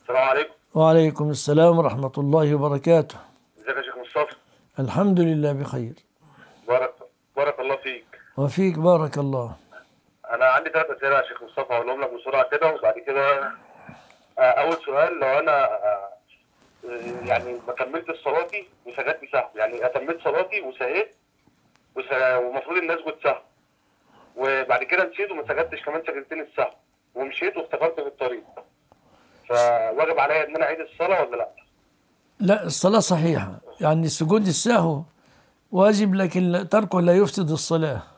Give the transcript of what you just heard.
السلام عليكم وعليكم السلام ورحمة الله وبركاته ازيك يا شيخ مصطفى الحمد لله بخير بارك بارك الله فيك وفيك بارك الله انا عندي ثلاث اسئله يا شيخ مصطفى هقولهم لك بسرعه كده وبعد كده آه، اول سؤال لو انا آه، آه، يعني ما كملتش صلاتي وسجدت سهو يعني اتميت صلاتي وسهيت وس- ومفروض ان اسجد سهو وبعد كده نسيت وما سجدتش كمان سجدتين السهو ومشيت وافتكرت في الطريق فواجب عليا ان انا اعيد الصلاه ولا لا؟ لا الصلاة صحيحة يعني سجود السهو واجب لكن تركه لا يفسد الصلاة